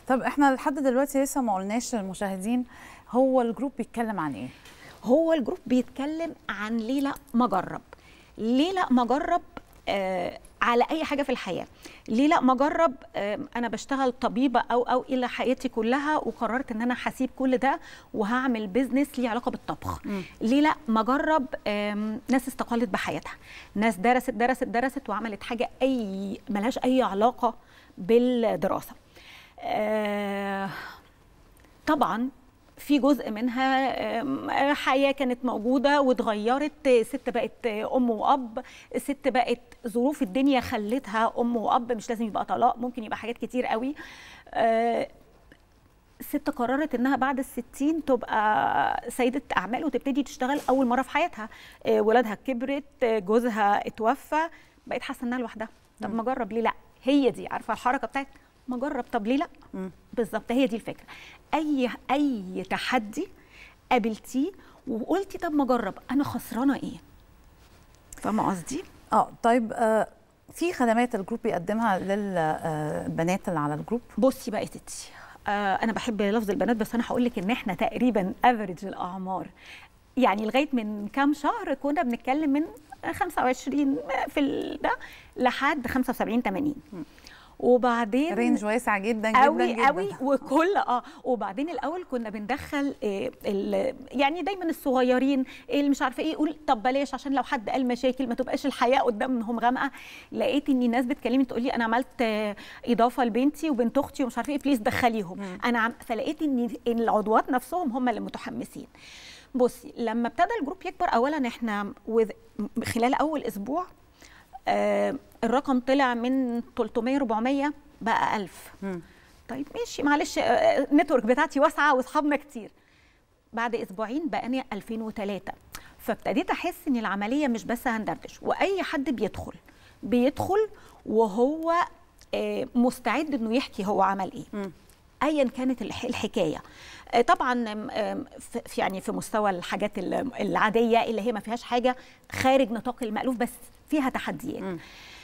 طب احنا لحد دلوقتي لسه ما قلناش للمشاهدين هو الجروب بيتكلم عن ايه هو الجروب بيتكلم عن ليه لا ما اجرب ليه لا ما اجرب آه على اي حاجه في الحياه ليه لا ما اجرب آه انا بشتغل طبيبه او او الى حياتي كلها وقررت ان انا هسيب كل ده وهعمل بيزنس ليه علاقه بالطبخ مم. ليه لا ما اجرب آم، ناس استقلت بحياتها ناس درست درست درست وعملت حاجه اي ملهاش اي علاقه بالدراسه آه طبعا في جزء منها آم، حياه كانت موجوده واتغيرت ست بقت ام واب ست بقت ظروف الدنيا خلتها ام واب مش لازم يبقى طلاق ممكن يبقى حاجات كتير قوي آه، ست قررت انها بعد الستين تبقى سيدة اعمال وتبتدي تشتغل اول مرة في حياتها آه، ولادها كبرت آه، جوزها اتوفى بقت حاسة انها لوحدها طب ما اجرب ليه لا هي دي عارفة الحركة بتاعت ما اجرب طب ليه لا مم. بالظبط هي دي الفكرة اي اي تحدي قابلتيه وقلتي طب ما اجرب انا خسرانة ايه فاهمة قصدي؟ اه طيب آه في خدمات الجروب بيقدمها للبنات اللي على الجروب بصي بقى يا ستي آه انا بحب لفظ البنات بس انا هقول لك ان احنا تقريبا افريج الاعمار يعني لغايه من كام شهر كنا بنتكلم من 25 في ال- ده لحد 75 80 وبعدين رينج واسع جدا جدا قوي جدا قوي وكل اه وبعدين الاول كنا بندخل آه ال- يعني دايما الصغيرين اللي مش عارفه ايه يقول طب بلاش عشان لو حد قال مشاكل ما تبقاش الحياه قدامهم غامقه لقيت ان ناس بتكلمني تقول لي انا عملت آه، اضافه لبنتي وبنت اختي ومش عارفه ايه بليز دخليهم انا عم فلقيت ان إن العضوات نفسهم هم اللي متحمسين بصي لما ابتدى الجروب يكبر اولا احنا with- خلال اول اسبوع آه الرقم طلع من 300 400 بقى 1000 مم. طيب ماشي معلش آه، النتورك بتاعتي واسعه واصحابنا كتير بعد اسبوعين بقى 2003 فابتديت احس ان العمليه مش بس هندردش واي حد بيدخل بيدخل وهو آه، مستعد انه يحكي هو عمل ايه مم. ايا كانت الح- الحكايه آه، طبعا آم، آم، في في- يعني في مستوى الحاجات ال- العاديه اللي هي ما فيهاش حاجه خارج نطاق المألوف بس فيها تحديات مم.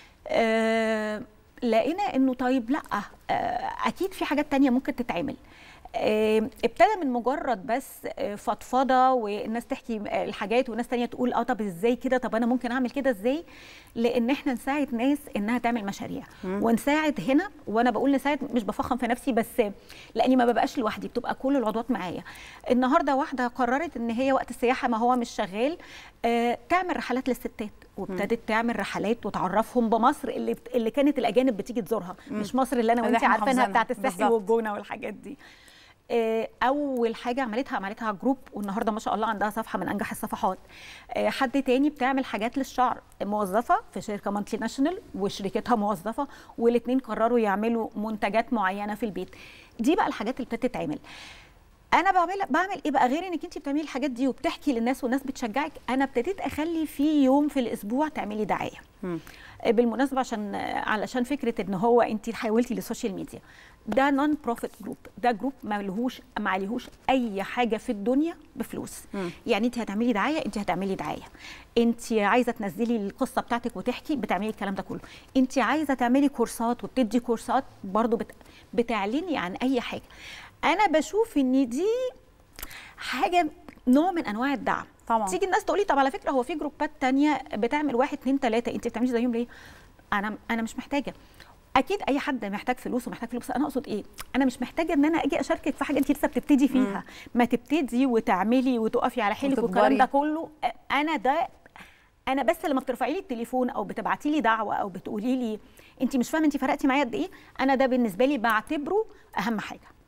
آه لقينا انه طيب لا آه اكيد في حاجات تانية ممكن تتعمل آه ابتدى من مجرد بس آه فضفضه والناس تحكي آه، الحاجات وناس تانية تقول اه طب ازاي كده طب انا ممكن اعمل كده ازاي لان احنا نساعد ناس انها تعمل مشاريع ونساعد هنا وانا بقول نساعد مش بفخم في نفسي بس لاني ما ببقاش لوحدي بتبقى كل العضوات معايا النهارده واحده قررت ان هي وقت السياحه ما هو مش شغال آه تعمل رحلات للستات وابتدت تعمل رحلات وتعرفهم بمصر اللي اللي كانت الاجانب بتيجي تزورها مش مصر اللي انا اللي وانت احنا عارفينها حافظينها. بتاعت الساحل بالظبط. والجونه والحاجات دي آه، اول حاجه عملتها عملتها على الجروب والنهارده ما شاء الله عندها صفحه من انجح الصفحات آه، حد تاني بتعمل حاجات للشعر موظفه في شركه مالتي ناشونال وشركتها موظفه والاثنين قرروا يعملوا منتجات معينه في البيت دي بقى الحاجات اللي ابتدت تتعمل انا بعمل بعمل ايه بقى غير انك انت بتعملي الحاجات دي وبتحكي للناس والناس بتشجعك انا ابتديت اخلي في يوم في الاسبوع تعملي دعايه مم. بالمناسبه عشان علشان فكره ان هو انت حولتي للسوشيال ميديا ده نون بروفيت جروب ده جروب ما لهوش ما عليهوش اي حاجه في الدنيا بفلوس مم. يعني انت هتعملي دعايه انت هتعملي دعايه انت عايزه تنزلي القصه بتاعتك وتحكي بتعملي الكلام ده كله انت عايزه تعملي كورسات وبتدي كورسات برضو بت... بتعلني عن اي حاجه انا بشوف ان دي حاجه نوع من انواع الدعم طبعا. تيجي الناس تقولي طب على فكره هو في جروبات تانية بتعمل واحد اتنين تلاته انت بتعملي زيهم ليه؟ انا انا مش محتاجه اكيد اي حد محتاج فلوس ومحتاج فلوس انا اقصد ايه انا مش محتاجه ان انا اجي اشاركك في حاجه انت لسه بتبتدي فيها ما تبتدي وتعملي وتقفي على حيلك والكلام وتكبري. ده كله انا ده انا بس لما بترفعي لي التليفون او بتبعتي لي دعوه او بتقولي لي انت مش فاهمه انت فرقتي معايا قد ايه انا ده بالنسبه لي بعتبره اهم حاجه